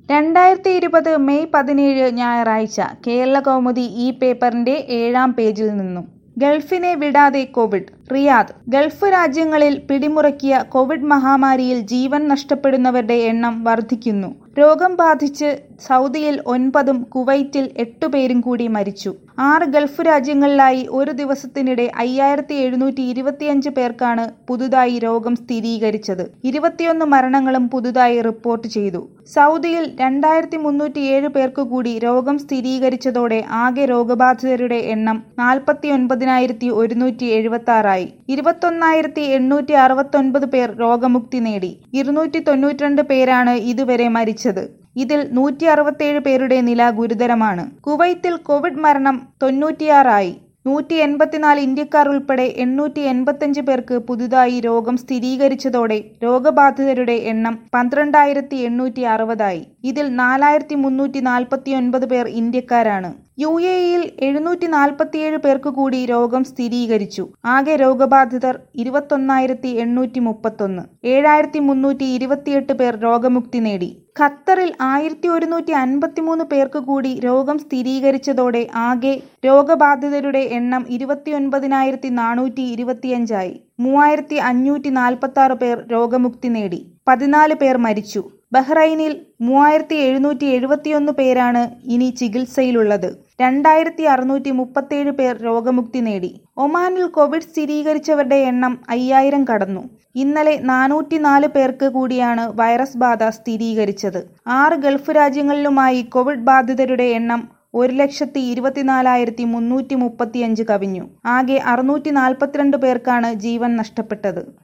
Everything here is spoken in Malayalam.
രണ്ടായിരത്തി ഇരുപത് മെയ് പതിനേഴ് ഞായറാഴ്ച കേരളകൗമുദി ഈ പേപ്പറിന്റെ ഏഴാം പേജിൽ നിന്നും ഗൾഫിനെ വിടാതെ കോവിഡ് റിയാദ് ഗൾഫ് രാജ്യങ്ങളിൽ പിടിമുറക്കിയ കോവിഡ് മഹാമാരിയിൽ ജീവൻ നഷ്ടപ്പെടുന്നവരുടെ എണ്ണം വർദ്ധിക്കുന്നു രോഗം ബാധിച്ച് സൗദിയിൽ ഒൻപതും കുവൈറ്റിൽ എട്ടുപേരും കൂടി മരിച്ചു ആറ് ഗൾഫ് രാജ്യങ്ങളിലായി ഒരു ദിവസത്തിനിടെ അയ്യായിരത്തി എഴുന്നൂറ്റി ഇരുപത്തിയഞ്ച് പേർക്കാണ് പുതുതായി രോഗം സ്ഥിരീകരിച്ചത് ഇരുപത്തിയൊന്ന് മരണങ്ങളും പുതുതായി റിപ്പോർട്ട് ചെയ്തു സൗദിയിൽ രണ്ടായിരത്തി മുന്നൂറ്റിയേഴ് പേർക്ക് കൂടി രോഗം സ്ഥിരീകരിച്ചതോടെ ആകെ രോഗബാധിതരുടെ എണ്ണം നാൽപ്പത്തി ഒൻപതിനായിരത്തി ഒരുന്നൂറ്റി എഴുപത്തി ആറായി ഇരുപത്തൊന്നായിരത്തി എണ്ണൂറ്റി അറുപത്തൊൻപത് പേർ രോഗമുക്തി നേടി ഇരുന്നൂറ്റി തൊണ്ണൂറ്റിരണ്ട് പേരാണ് ഇതുവരെ മരിച്ചത് ഇതിൽ നൂറ്റി അറുപത്തേഴ് പേരുടെ നില ഗുരുതരമാണ് കുവൈത്തിൽ കോവിഡ് മരണം തൊണ്ണൂറ്റിയാറായി നൂറ്റി എൺപത്തിനാല് ഇന്ത്യക്കാർ ഉൾപ്പെടെ എണ്ണൂറ്റി എൺപത്തിയഞ്ച് പേർക്ക് പുതുതായി രോഗം സ്ഥിരീകരിച്ചതോടെ രോഗബാധിതരുടെ എണ്ണം പന്ത്രണ്ടായിരത്തി എണ്ണൂറ്റി അറുപതായി ഇതിൽ നാലായിരത്തി മുന്നൂറ്റി നാൽപ്പത്തി ഒൻപത് പേർ ഇന്ത്യക്കാരാണ് യു എ ഇയിൽ എഴുന്നൂറ്റി നാൽപ്പത്തിയേഴ് പേർക്ക് കൂടി രോഗം സ്ഥിരീകരിച്ചു ആകെ രോഗബാധിതർ ഇരുപത്തൊന്നായിരത്തി എണ്ണൂറ്റി മുപ്പത്തൊന്ന് ഏഴായിരത്തി മുന്നൂറ്റി ഇരുപത്തിയെട്ട് പേർ രോഗമുക്തി നേടി ഖത്തറിൽ ആയിരത്തി ഒരുന്നൂറ്റി അൻപത്തിമൂന്ന് പേർക്ക് കൂടി രോഗം സ്ഥിരീകരിച്ചതോടെ ആകെ രോഗബാധിതരുടെ എണ്ണം ഇരുപത്തിയൊൻപതിനായിരത്തി നാനൂറ്റി ഇരുപത്തിയഞ്ചായി മൂവായിരത്തി അഞ്ഞൂറ്റി നാൽപ്പത്തി ആറ് പേർ രോഗമുക്തി നേടി പതിനാല് പേർ മരിച്ചു ബഹ്റൈനിൽ മൂവായിരത്തി എഴുന്നൂറ്റി എഴുപത്തിയൊന്ന് പേരാണ് ഇനി ചികിത്സയിലുള്ളത് രണ്ടായിരത്തി അറുന്നൂറ്റി മുപ്പത്തേഴ് പേർ രോഗമുക്തി നേടി ഒമാനിൽ കോവിഡ് സ്ഥിരീകരിച്ചവരുടെ എണ്ണം അയ്യായിരം കടന്നു ഇന്നലെ നാനൂറ്റിനാല് പേർക്ക് കൂടിയാണ് വൈറസ് ബാധ സ്ഥിരീകരിച്ചത് ആറ് ഗൾഫ് രാജ്യങ്ങളിലുമായി കോവിഡ് ബാധിതരുടെ എണ്ണം ഒരു ലക്ഷത്തി ഇരുപത്തിനാലായിരത്തി മുന്നൂറ്റി മുപ്പത്തിയഞ്ച് കവിഞ്ഞു ആകെ അറുന്നൂറ്റി നാൽപ്പത്തിരണ്ട് പേർക്കാണ് ജീവൻ നഷ്ടപ്പെട്ടത്